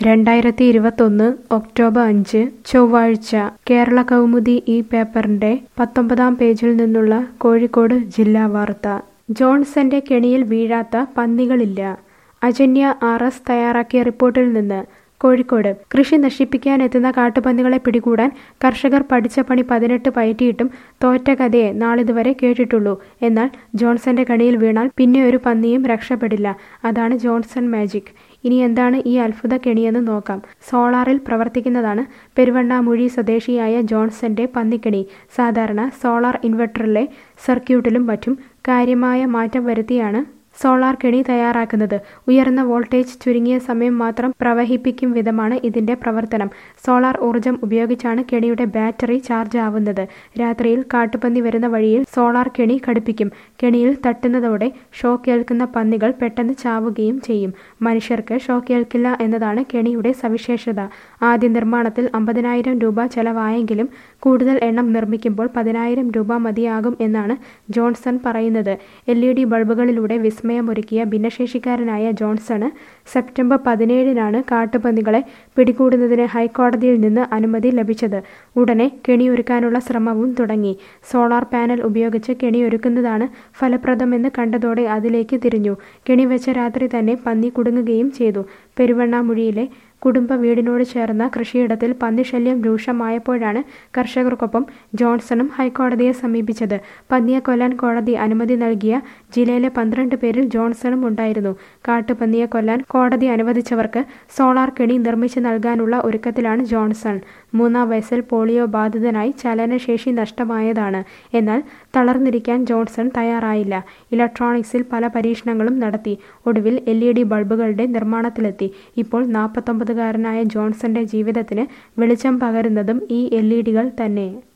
രണ്ടായിരത്തി ഇരുപത്തൊന്ന് ഒക്ടോബർ അഞ്ച് ചൊവ്വാഴ്ച കേരള കൗമുദി ഈ പേപ്പറിന്റെ പത്തൊമ്പതാം പേജിൽ നിന്നുള്ള കോഴിക്കോട് ജില്ലാ വാർത്ത ജോൺസന്റെ കെണിയിൽ വീഴാത്ത പന്നികളില്ല അജന്യ ആർ എസ് തയ്യാറാക്കിയ റിപ്പോർട്ടിൽ നിന്ന് കോഴിക്കോട് കൃഷി നശിപ്പിക്കാനെത്തുന്ന കാട്ടുപന്നികളെ പിടികൂടാൻ കർഷകർ പഠിച്ച പണി പതിനെട്ട് പയറ്റിയിട്ടും തോറ്റ കഥയെ നാളിതുവരെ കേട്ടിട്ടുള്ളൂ എന്നാൽ ജോൺസന്റെ കണിയിൽ വീണാൽ പിന്നെ ഒരു പന്നിയും രക്ഷപ്പെടില്ല അതാണ് ജോൺസൺ മാജിക് ഇനി എന്താണ് ഈ അത്ഭുത കെണിയെന്ന് നോക്കാം സോളാറിൽ പ്രവർത്തിക്കുന്നതാണ് പെരുവണ്ണാമൂഴി സ്വദേശിയായ ജോൺസന്റെ പന്നിക്കെണി സാധാരണ സോളാർ ഇൻവെർട്ടറിലെ സർക്യൂട്ടിലും മറ്റും കാര്യമായ മാറ്റം വരുത്തിയാണ് സോളാർ കെണി തയ്യാറാക്കുന്നത് ഉയർന്ന വോൾട്ടേജ് ചുരുങ്ങിയ സമയം മാത്രം പ്രവഹിപ്പിക്കും വിധമാണ് ഇതിന്റെ പ്രവർത്തനം സോളാർ ഊർജം ഉപയോഗിച്ചാണ് കെണിയുടെ ബാറ്ററി ചാർജ് ആവുന്നത് രാത്രിയിൽ കാട്ടുപന്നി വരുന്ന വഴിയിൽ സോളാർ കെണി ഘടിപ്പിക്കും കെണിയിൽ തട്ടുന്നതോടെ ഷോക്ക് ഏൽക്കുന്ന പന്നികൾ പെട്ടെന്ന് ചാവുകയും ചെയ്യും മനുഷ്യർക്ക് ഷോക്ക് ഏൽക്കില്ല എന്നതാണ് കെണിയുടെ സവിശേഷത ആദ്യ നിർമ്മാണത്തിൽ അമ്പതിനായിരം രൂപ ചെലവായെങ്കിലും കൂടുതൽ എണ്ണം നിർമ്മിക്കുമ്പോൾ പതിനായിരം രൂപ മതിയാകും എന്നാണ് ജോൺസൺ പറയുന്നത് എൽ ഇ ഡി ബൾബുകളിലൂടെ വിസ്മയമൊരുക്കിയ ഭിന്നശേഷിക്കാരനായ ജോൺസണ് സെപ്റ്റംബർ പതിനേഴിനാണ് കാട്ടുപന്നികളെ പിടികൂടുന്നതിന് ഹൈക്കോടതിയിൽ നിന്ന് അനുമതി ലഭിച്ചത് ഉടനെ കെണിയൊരുക്കാനുള്ള ശ്രമവും തുടങ്ങി സോളാർ പാനൽ ഉപയോഗിച്ച് കെണിയൊരുക്കുന്നതാണ് ഫലപ്രദമെന്ന് കണ്ടതോടെ അതിലേക്ക് തിരിഞ്ഞു കെണി വെച്ച രാത്രി തന്നെ പന്നി കുടുങ്ങുകയും ചെയ്തു പെരുവണ്ണാമുഴിയിലെ കുടുംബ വീടിനോട് ചേർന്ന കൃഷിയിടത്തിൽ പന്നിശല്യം രൂക്ഷമായപ്പോഴാണ് കർഷകർക്കൊപ്പം ജോൺസണും ഹൈക്കോടതിയെ സമീപിച്ചത് പന്നിയെ കൊല്ലാൻ കോടതി അനുമതി നൽകിയ ജില്ലയിലെ പന്ത്രണ്ട് പേരിൽ ജോൺസണും ഉണ്ടായിരുന്നു കാട്ടുപന്നിയെ കൊല്ലാൻ കോടതി അനുവദിച്ചവർക്ക് സോളാർ കെണി നിർമ്മിച്ചു നൽകാനുള്ള ഒരുക്കത്തിലാണ് ജോൺസൺ മൂന്നാം വയസ്സിൽ പോളിയോ ബാധിതനായി ചലനശേഷി നഷ്ടമായതാണ് എന്നാൽ തളർന്നിരിക്കാൻ ജോൺസൺ തയ്യാറായില്ല ഇലക്ട്രോണിക്സിൽ പല പരീക്ഷണങ്ങളും നടത്തി ഒടുവിൽ എൽ ഇ ഡി ബൾബുകളുടെ നിർമ്മാണത്തിലെത്തി ഇപ്പോൾ നാൽപ്പത്തൊമ്പതുകാരനായ ജോൺസന്റെ ജീവിതത്തിന് വെളിച്ചം പകരുന്നതും ഈ എൽ ഇ ഡികൾ തന്നെ